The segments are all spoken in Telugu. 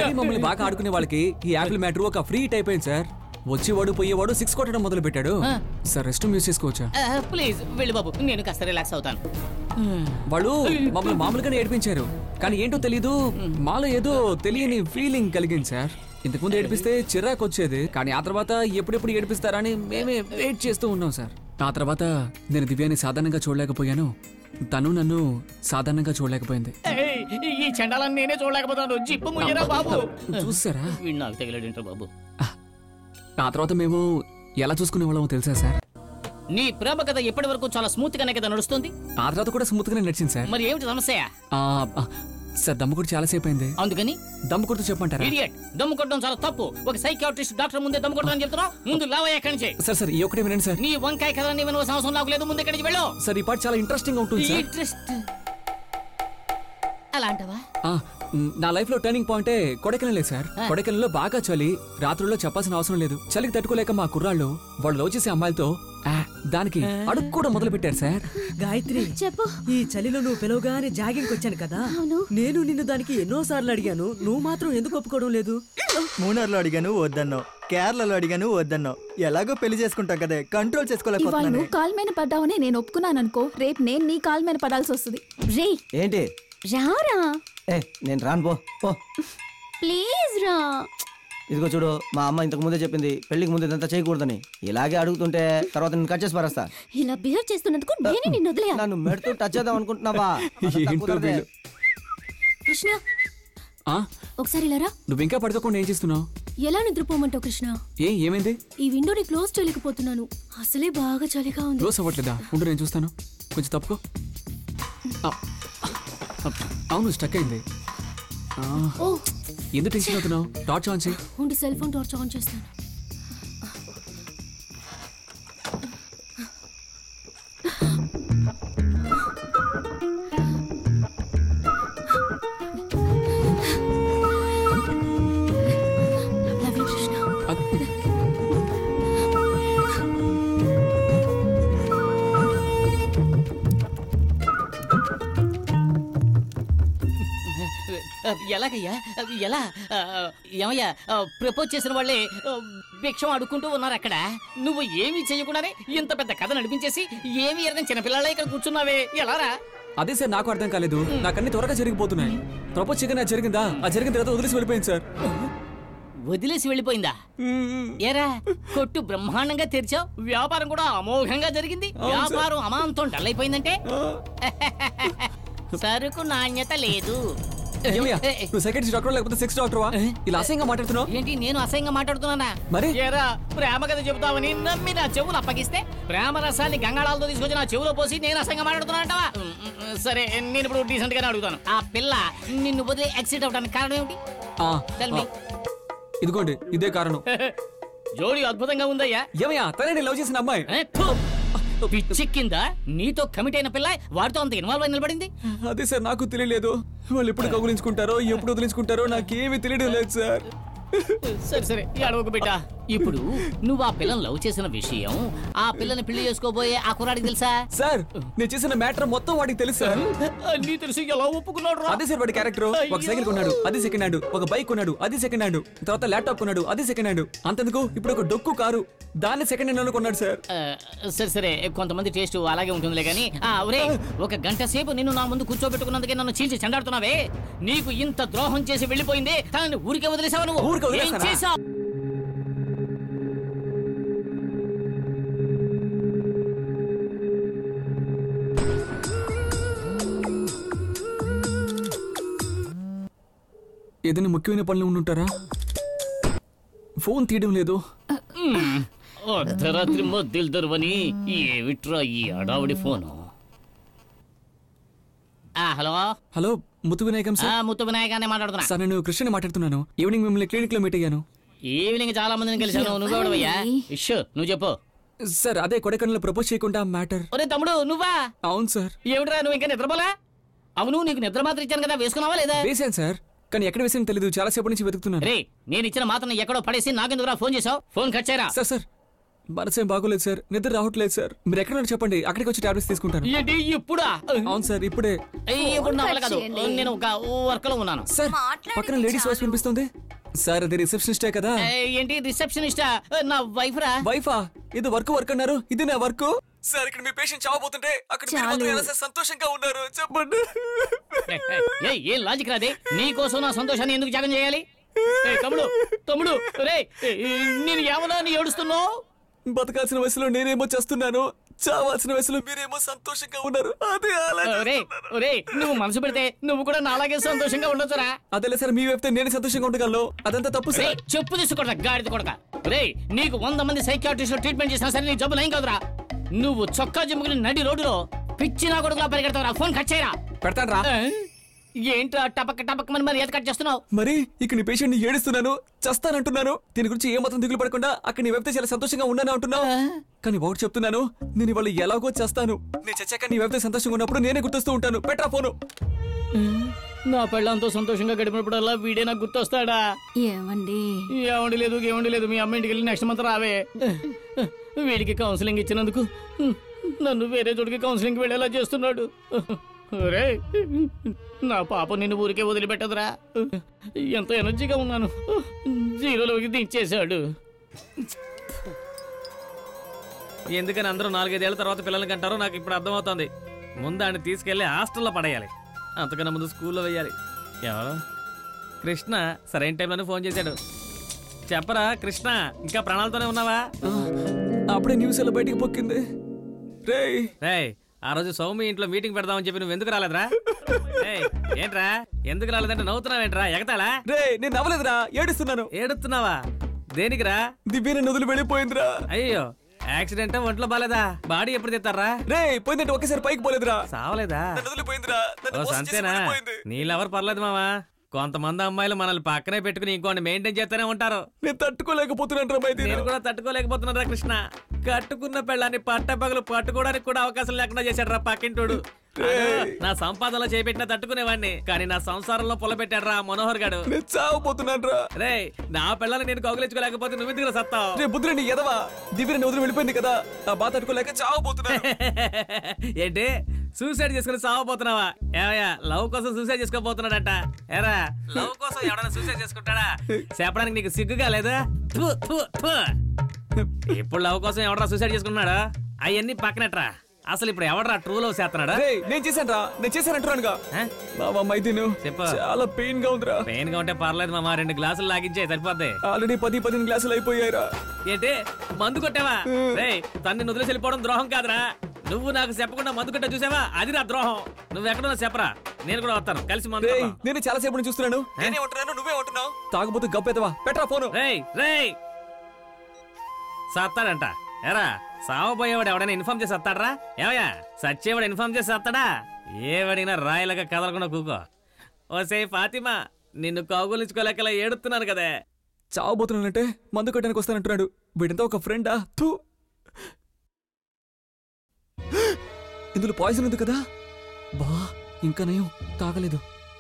కానీ మమ్మల్ని బాగా ఆడుకునే వాళ్ళకి ఈ యాపిల్ మ్యాటర్ ఒక ఫ్రీ టైప్ అయింది సార్ వచ్చేవాడు పోయేవాడు సిక్స్ కొట్టడం మొదలు పెట్టాడు సార్ రెస్ట్ యూస్ చేసుకోవచ్చా ప్లీజ్ వెళ్ళి బాబు నేను కాస్త రిలాక్స్ అవుతాను వాళ్ళు మమ్మల్ని మామూలుగానే ఏడిపించారు కానీ ఏంటో తెలీదు మాలో ఏదో తెలియని ఫీలింగ్ కలిగింది సార్ ఇంతకుముందు ఏడిపిస్తే చిరాకు వచ్చేది కానీ ఆ తర్వాత ఎప్పుడెప్పుడు ఏడిపిస్తారా అని మేమే వెయిట్ చేస్తూ ఉన్నాం సార్ ఆ తర్వాత నేను దివ్యాని సాధారణంగా చూడలేకపోయాను తను నన్ను సాధారణంగా చూడలేకపోయింది ఏయ్, ఈ చండాలను నేనే చూడలేకపోతున్నాను జిప్పు ముయ్యరా బాబు చూసారా వీడు నాకు తగిలాడేంటో బాబు ఆ తర్వాత మేము ఎలా చూసుకునే వాళ్ళమో తెలుసా సార్ నీ ప్రేమ కథ ఎప్పటి వరకు చాలా స్మూత్ గానే కదా నడుస్తుంది ఆ తర్వాత కూడా స్మూత్ గానే నడిచింది సార్ మరి ఏమిటి సమస్య ఆ, ఆ, సార్ దమ్ము కూడా చాలాసేపు అయింది అందుకని దమ్ము కొడుతూ చెప్పమంటారా ఇడియట్ దమ్ము కొట్టడం చాలా తప్పు ఒక సైకియాట్రిస్ట్ డాక్టర్ ముందే దమ్ము కొట్టడం చెప్తున్నావు ముందు లావయ్య ఎక్కడి నుంచి సార్ సార్ ఈ ఒకటే వినండి సార్ నీ వంకాయ కథ నీ వినవ సంవత్సరం నాకు లేదు ముందు ఎక్కడి నుంచి వెళ్ళు సార్ ఈ పాట చాలా ఇంట్రెస్టింగ్ ఉంటుంది సార్ ఇంట్రెస్ట్ అలా అంటావా ఆ, మ్, నా లైఫ్ లో టర్నింగ్ పాయింటే కొడైకెనాలే సార్ కొడైకెనాల్లో బాగా చలి రాత్రుల్లో చెప్పాల్సిన అవసరం లేదు చలికి తట్టుకోలేక మా కుర్రాళ్ళు వాళ్ళు లవ్ చేసే అమ్మాయిలతో ఆ, దానికి అడుగు కూడా మొదలు పెట్టారు సార్ గాయత్రి చెప్పు ఈ చలిలో నువ్వు పిలవగానే జాగింగ్ వచ్చాను కదా అవును. నేను నిన్ను దానికి ఎన్నో సార్లు అడిగాను నువ్వు మాత్రం ఎందుకు ఒప్పుకోవడం లేదు మూనార్లో అడిగాను వద్దన్నావు కేరళలో అడిగాను వద్దన్నావు ఎలాగో పెళ్లి చేసుకుంటాం కదే కంట్రోల్ ఇవాళ చేసుకోలేకపోతున్నాను నువ్వు కాల్ మీద పడ్డావని నేను ఒప్పుకున్నాను అనుకో రేపు నేను నీ కాల్ మీద పడాల్సి వస్తుంది రే ఏంటి రారా ఏ నేను రాను పో పో ప్లీజ్ రా ఇదిగో చూడు మా అమ్మ ఇంతకు ముందే చెప్పింది పెళ్లికి ముందు ఇదంతా చేయకూడదని ఇలాగే అడుగుతుంటే తర్వాత నేను కట్ చేసి పారేస్తా ఇలా బిహేవ్ చేస్తున్నందుకు నేనే నిన్ను వదిలేయా నన్ను మెడుతూ టచ్ చేద్దాం అనుకుంటున్నావా అదంతా ఏంటో కుదరదే. వీళ్ళు. కృష్ణ ఆ, ఒకసారి ఇలా రా నువ్వు ఇంకా పడుకోకుండా ఏం చేస్తున్నావు ఎలా నిద్రపోమంటావు కృష్ణ ఏ ఏమైంది ఈ విండోని క్లోజ్ చేయలేకపోతున్నాను అసలే బాగా చలిగా ఉంది క్లోజ్ అవ్వట్లేదా ఉండు నేను చూస్తాను కొంచెం తప్పుకో ఆ, అవును స్టక్ అయింది ఆ, ఓ ఎందుకు టెన్షన్ అవుతున్నావు టార్చ్ ఆన్ చేయి ఉండి సెల్ ఫోన్ టార్చ్ ఆన్ చేస్తాను Love you, కృష్ణ అది- ఎలాగయ్యా ఎలా ఆ, ఏమయ్యా ప్రపోజ్ చేసిన వాళ్ళే ఆ, భిక్షం అడుక్కుంటూ ఉన్నారు అక్కడ నువ్వు ఏమీ చేయకుండానే ఇంత పెద్ద కథ నడిపించేసి ఏమి ఎరగని చిన్నపిల్లలే ఇక్కడ కూర్చున్నావే ఎలారా అదే సార్ నాకు అర్థం కాలేదు నాకు అన్ని త్వరగా జరిగిపోతున్నాయి ప్రపోజ్ చికెన్ అది జరిగిందా ఆ జరిగిన తర్వాత వదిలేసి వెళ్ళిపోయింది సార్ వదిలేసి వెళ్ళిపోయిందా ఏరా కొట్టు బ్రహ్మాండంగా తెరిచావు వ్యాపారం కూడా అమోఘంగా జరిగింది వ్యాపారం అమాంతం డల్ అయిపోయిందంటే సరుకు నాణ్యత లేదు ఏమయ్యా ఏ, ఏ, నువ్వు సెకండ్ డాక్టర్ లేకపోతే సెక్స్ డాక్టర్వా ఇలా అసహ్యంగా మాట్లాడుతున్నావు ఏంటి నేను అసహ్యంగా మాట్లాడుతున్నానా మరి? ఏరా ప్రేమ కథ చెబుతావని నమ్మి నా చెవులు అప్పగిస్తే ప్రేమ రసాన్ని గంగాళాలతో తీసుకొచ్చి నా చెవులో పోసి నేను అసహ్యంగా మాట్లాడుతున్నానంటావా ఉమ్, ఉమ్, సరే నేను ఇప్పుడు డీసెంట్ గానే అడుగుతాను ఆ పిల్ల నిన్ను వదిలి యాక్సిడెంట్ అవడానికి కారణం ఏమిటి ఆ, Tell me. ఆ, ఇదిగోండి ఇదే కారణం జోడి అద్భుతంగా ఉందయ్యా ఏమయ్యా తనే నేను లవ్ చేసిన అమ్మాయి ఏ, ఫు! పిచ్చెక్కిందా నీతో కమిట్ అయిన పిల్ల వాడితో అంత ఇన్వాల్వ్ అయి నిలబడింది అదే సార్ నాకు తెలియలేదు వాళ్ళు ఎప్పుడు కగులించుకుంటారో ఎప్పుడు వదిలించుకుంటారో నాకేమీ తెలియడం లేదు సార్ సరే సరే ఈ అడవకు బిడ్డ ఇప్పుడు నువ్వు ఆ పిల్లని లవ్ చేసిన విషయం ఆ పిల్లని పెళ్లి చేసుకోబోయే ఆ కుర్రాడికి తెలుసా సార్ నేను చేసిన మ్యాటర్ మొత్తం వాడికి తెలుసు సార్ నీ తెలిసి ఎలా ఒప్పుకున్నాడు రా? అదే సార్ వాడి క్యారెక్టర్ ఒక సైకిల్ కొన్నాడు అది సెకండ్ హ్యాండ్ ఒక బైక్ కొన్నాడు అది సెకండ్ హ్యాండ్ తర్వాత ల్యాప్టాప్ కొన్నాడు అది సెకండ్ హ్యాండ్ అంతెందుకు ఇప్పుడు ఒక డొక్కు కారు దాన్ని సెకండ్ హ్యాండ్ కొన్నాడు సార్ ఆ, సరే సరే కొంతమంది టేస్ట్ అలాగే ఉంటుందిలే కానీ ఆ, ఒరే ఒక గంట సేపు నిన్ను నా ముందు కూర్చోబెట్టుకున్నందుకే నన్ను చీల్చి చెండాడుతున్నావే నీకు ఇంత ద్రోహం చేసి వెళ్ళిపోయింది తనని ఊరికే వదిలేసావు నువ్వు ఊరికే ఏం వదిలేసానా? చేసావు ఏదైనా ముఖ్యమైన పనులు ఉండుంటారా ఫోన్ తీయడం లేదు అర్ధరాత్రి మధ్యలు దొరవని ఏమిట్రా ఈ అడావుడి ఫోను ఆ, హలో హలో ముత్తు వినాయకం ఆ, సార్ ముత్తు వినాయకానే మాట్లాడుతున్నా సార్ నేను కృష్ణని మాట్లాడుతున్నాను ఈవినింగ్ మిమ్మల్ని క్లినిక్ లో మీట్ అయ్యాను ఈవినింగ్ చాలా మందిని కలిశాను నువ్వెవడవయ్యా ఇష్ నువ్వు చెప్పు సార్ అదే కొడైకెనాల్లో ప్రపోజ్ చేయకుండా మ్యాటర్ ఒరే తమ్ముడు నువ్వా అవును సార్ ఏమిట్రా నువ్వు ఇంకా నిద్రపోలా అవును నీకు నిద్ర మాత్రం ఇచ్చాను కదా వేసుకున్నావా లేదా వేసాను సార్ కానీ ఎక్కడ వేసాను తెలియదు చాలా సేపటి నుంచి వెతుకుతున్నాను రే నేను ఇచ్చిన మాత్రం ఎక్కడో పడేసి నాకెందుకురా ఫోన్ చేసావు ఫోన్ కట్ చేయరా సార్ సార్ మనసేం బాగోలేదు సార్ నిద్ర రావట్లేదు సార్ మీరు ఎక్కడ ఉన్నారు చెప్పండి అక్కడికి వచ్చి టాబ్లెట్స్ తీసుకుంటాను ఏంటి ఇప్పుడా అవును సార్ ఇప్పుడే ఏయ్, ఇప్పుడు నా వల్ల కాదు నేను ఒక వర్క్ లో ఉన్నాను సార్ పక్కన లేడీస్ వాయిస్ వినిపిస్తుంది సార్ అది రిసెప్షనిస్టే కదా ఏయ్, ఏంటి రిసెప్షనిస్ట్ నా వైఫ్ రా వైఫా ఇది వర్క్ వర్క్ అన్నారు ఇది నా వర్క్ సార్ ఇక్కడ మీ పేషెంట్ చావబోతుంటే అక్కడ మీరు మాత్రం ఎలా సార్ సంతోషంగా ఉన్నారు చెప్పండి ఏయ్, ఏయ్, ఏయ్, ఏం లాజిక్ రాదే నీ కోసం నా సంతోషాన్ని ఎందుకు త్యాగం చేయాలి ఏయ్, తమ్ముడు తమ్ముడు రే నేను ఏమన్నా నీ ఏడుస్తున్నావు బతకాల్సిన వయసులో నేనేమో చేస్తున్నాను చావాల్సిన వయసులో మీరేమో సంతోషంగా ఉన్నారు అదే అలా ఒరే ఒరే నువ్వు మనసు పెడితే నువ్వు కూడా నాలాగే సంతోషంగా ఉండొచ్చురా అదేలే సార్ మీ వైపు నేను సంతోషంగా ఉండగలను అదంతా తప్పు రే సార్ చెప్పు తీసుకొడతా గాడిద కొడక రే నీకు వంద మంది సైకాట్రిస్ట్ ట్రీట్మెంట్ చేసినా సరే నీ జబ్బులు ఏం కాదురా నువ్వు చొక్కా జమ్ముకుని నడి రోడ్డులో పిచ్చి నా కొడుకులా పరిగెడతావురా ఫోన్ కట్ చేయరా పెడతాను రా ఏ? ఏంట్రా టపక్ టపక్ మని మరి ఏది కట్ చేస్తున్నావు మరి ఇక్కడ నీ పేషెంట్ ని ఏడుస్తున్నాను చస్తానంటున్నాను దీని గురించి ఏ మాత్రం దిగులు పడకుండా అక్కడ నీ వైపు చాలా సంతోషంగా ఉన్నాను అంటున్నావు కానీ ఒకటి చెప్తున్నాను నేను ఇవాళ ఎలాగో చేస్తాను నేను చచ్చాక నీ వైపు సంతోషంగా ఉన్నప్పుడు నేనే గుర్తొస్తూ ఉంటాను పెట్టరా ఫోను నా పెళ్ళంతో సంతోషంగా గడిపినప్పుడల్లా వీడే నాకు గుర్తొస్తాడా ఏమండి ఏమండి లేదు ఏమండి లేదు మీ అమ్మ ఇంటికి వెళ్ళి నెక్స్ట్ మంత్ రావే వీడికి కౌన్సిలింగ్ ఇచ్చినందుకు నన్ను వేరే చోటికి కౌన్సిలింగ్ వెళ్ళేలా చేస్తున్నాడు రే నా పాప నిన్ను ఊరికే వదిలిపెట్టదురా ఎంతో ఎనర్జీగా ఉన్నాను జీరోలోకి దించేశాడు ఎందుకని అందరూ నాలుగైదేళ్ల తర్వాత పిల్లలకి అంటారో నాకు ఇప్పుడు అర్థమవుతోంది ముందు ఆయన తీసుకెళ్లి హాస్టల్లో పడేయాలి అంతకన్నా ముందు స్కూల్లో వేయాలి ఎవరు కృష్ణ సరైన టైంలోనే ఫోన్ చేశాడు చెప్పరా కృష్ణ ఇంకా ప్రాణాలతోనే ఉన్నావా అప్పుడే న్యూస్ ఎలా బయటికి పొక్కింది రేయ్ రేయ్ ఆ రోజు సౌమి ఇంట్లో మీటింగ్ పెడదామని చెప్పి నువ్వు ఎందుకు రాలేదురా రేయ్ ఏంట్రా ఎందుకు రాలేదంటే నవ్వుతున్నావేంట్రా ఎగతాళా రే నేను నవ్వలేదురా ఏడుస్తున్నాను ఏడుస్తున్నావా దేనికిరా దివ్య నన్ను వదిలి వెళ్ళిపోయిందిరా అయ్యో యాక్సిడెంట్ ఒంట్లో బాలేదా బాడీ ఎప్పుడు తెస్తారా రే పోయిందంటే ఒకేసారి పైకి పోలేదురా సావలేదా నన్ను వదిలిపోయిందిరా నన్ను ఓ మోసం చేసి సంతేనా వెళ్ళిపోయింది. నీళ్ళెవరు పర్లేదు మావా కొంతమంది అమ్మాయిలు మనల్ని పక్కనే పెట్టుకుని ఇంకోటి మెయింటైన్ చేస్తూనే ఉంటారు నేను తట్టుకోలేకపోతున్నాను రా మైదీన్. నేను కూడా తట్టుకోలేకపోతున్నారా కృష్ణ కట్టుకున్న పెళ్ళాన్ని పట్టపగలు పట్టుకోవడానికి కూడా అవకాశం లేకుండా చేశాడు రా పక్కింటోడు నా సంపాదనలో చేపెట్టినా తట్టుకునేవాడిని కానీ నా సంసారంలో పొలబెట్టాడు రా మనోహర్ గాడు నేను చావపోతున్నాను రా రే నా పిల్లల్ని నేను కౌగిలించుకోలేకపోతే నువ్వు ఎందుకు సత్తావు రే బుద్ధుని ఎదవా దివ్య నన్ను వదిలి వెళ్ళిపోయింది కదా ఆ బాధ తట్టుకోలేక చావపోతున్నాను ఏంటి సూసైడ్ చేసుకుని సావబోతున్నావా ఏమయ్యా లవ్ కోసం సూసైడ్ చేసుకోబోతున్నాడట ఎరా లవ్ కోసం ఎవడైనా సూసైడ్ చేసుకుంటాడా చెప్పడానికి నీకు సిగ్గుగా లేదా థు, థు, థు. ఇప్పుడు లవ్ కోసం ఎవడరా సూసైడ్ చేసుకున్నాడా అవన్నీ పక్కనట్రా అసలు ఇప్పుడు ఎవడరా ట్రూ లవ్ చేస్తున్నాడా రే నేను చేశాను రా నేను చేశాను అంటున్నానుగా ఆ? బాబా మైదీను చెప్పు. చాలా పెయిన్ గా ఉందిరా పెయిన్ గా ఉంటే పర్లేదు మామ రెండు గ్లాసులు లాగించే సరిపోద్ది ఆల్రెడీ పది పదిహేను గ్లాసులు అయిపోయాయిరా ఏంటి మందు కొట్టావా రే తన్ని వదిలేసి వెళ్ళిపోవడం ద్రోహం కాదురా నువ్వు నాకు చెప్పకుండా మందు కొట్టా చూసావా అది నా ద్రోహం నువ్వు ఎక్కడున్నా చెప్పరా నేను కూడా వస్తాను కలిసి మందు రే కొడదాం. నేను చాలా సేపు నుంచి చూస్తున్నాను నేనే ఉంటున్నాను నువ్వే ఉంటున్నావు తాగబోతు గబ్బెదవా పెట్టరా ఫోను రేయ్ రేయ్ సత్తాడంట ఎరా సావబోయేవాడు ఎవడైనా ఇన్ఫార్మ్ చేసి వస్తాడరా ఏమయ్యా సచ్చేవాడు ఇన్ఫార్మ్ చేసి వస్తాడా ఏవడినా రాయలుగా కదలకుండా కూకో ఓసే ఫాతిమా నిన్ను కౌగులించుకోలేకలా ఏడుతున్నాను కదే చావబోతున్నానంటే మందు కొట్టడానికి వస్తానంటున్నాడు వీడంతా ఒక ఫ్రెండా తూ ఇందులో పాయిజన్ ఉంది కదా బా ఇంకా నయం తాగలేదు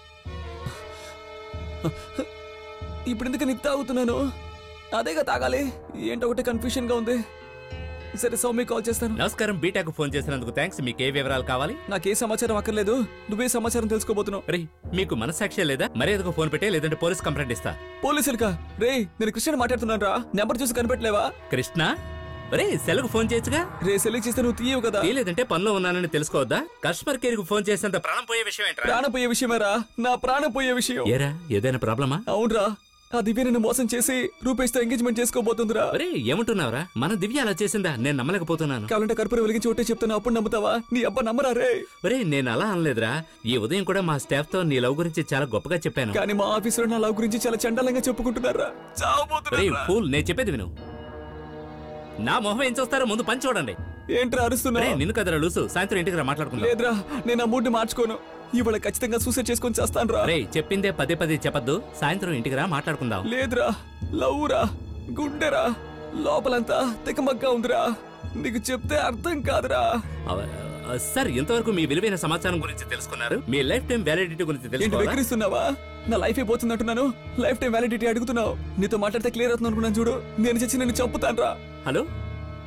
ఇప్పుడు ఎందుకు నీ తాగుతున్నాను అదేగా తాగాలి ఏంటో ఒకటి కన్ఫ్యూషన్ గా ఉంది సరే సౌమ్య కాల్ చేస్తాను నమస్కారం బీటాకు ఫోన్ చేసినందుకు థ్యాంక్స్ మీకు ఏ వివరాలు కావాలి నాకే సమాచారం అక్కర్లేదు నువ్వే సమాచారం తెలుసుకోబోతున్నావు రే మీకు మనసాక్షి లేదా మర్యాదకు ఫోన్ పెట్టే లేదంటే పోలీస్ కంప్లైంట్ ఇస్తా పోలీసులుగా రే నేను కృష్ణ మాట్లాడుతున్నాను రా నెంబర్ చూసి కనిపెట్టలేవా కృష్ణ రే సెల్కు ఫోన్ చేయొచ్చుగా రే సెలెక్ట్ చేస్తే నువ్వు తీయవు కదా లేదంటే పనిలో ఉన్నానని తెలుసుకోవద్దా కస్టమర్ కేర్ కు ఫోన్ చేసేంత ప్రాణం పోయే విషయం ఏంట్రా ప్రాణం పోయే విషయమేరా నా ప్రాణం పోయే విషయం ఏరా ఏదైనా ప్రాబ్లమా అవునరా ఆ దివ్య నిన్ను మోసం చేసి రూపేష్తో ఎంగేజ్మెంట్ చేసుకోబోతుందిరా ఒరే ఏమంటున్నావురా మన దివ్య అలా చేసిందా నేను నమ్మలేకపోతున్నాను కావాలంటే కర్పూరం వెలిగించి ఒకటే చెప్తున్నా అప్పుడు నమ్ముతావా నీ అబ్బా నమ్మరా రే ఒరే నేను అలా అనలేదురా ఈ ఉదయం కూడా మా స్టాఫ్ తో నీ లవ్ గురించి చాలా గొప్పగా చెప్పాను కానీ మా ఆఫీసులో నా లవ్ గురించి చాలా చండాలంగా చెప్పుకుంటున్నారా ఒరే చావబోతున్నా ఫూల్ నేను చెప్పేది విను నా మొహం ఏం చూస్తారో ముందు పని చూడండి ఏంట్రా అరుస్తున్నా ఒరే నిన్ను కదరా లూసు సాయంత్రం ఇంటికి రా మాట్లాడుకుందాం లేదురా నేను ఆ మూడ్ని మార్చుకోను ఇవాళ ఖచ్చితంగా సూసైడ్ చేసుకొని చేస్తాను రా రే చెప్పిందే పదే పదే చెప్పద్దు సాయంత్రం ఇంటికి రా మాట్లాడుకుందాం లేదురా లవ్వురా గుండెరా లోపలంతా తికమగ్గా ఉందిరా నీకు చెప్తే అర్థం కాదురా అవ- ఆ, సార్ ఇంతవరకు మీ విలువైన సమాచారం గురించి తెలుసుకున్నారు మీ లైఫ్ టైం వ్యాలిడిటీ గురించి ఏంటి తెలుసుకోవాలా వెక్కిరిస్తున్నావా నా లైఫ్ అయిపోతుంది అంటున్నాను లైఫ్ టైం వ్యాలిడిటీ అడుగుతున్నావు నీతో మాట్లాడితే క్లియర్ అవుతుంది అనుకున్నాను చూడు నేను చచ్చి నేను చంపుతాను రా హలో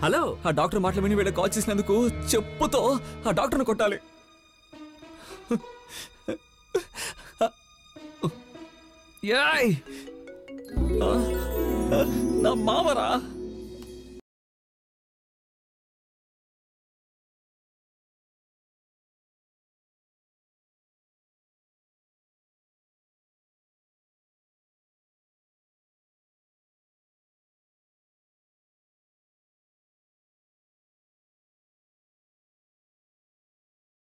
హలో ఆ డాక్టర్ మాటలు విని వీళ్ళకి కాల్ చేసినందుకు చెప్పుతో ఆ డాక్టర్ని కొట్టాలి యాయ్! ఆ, నా మామరా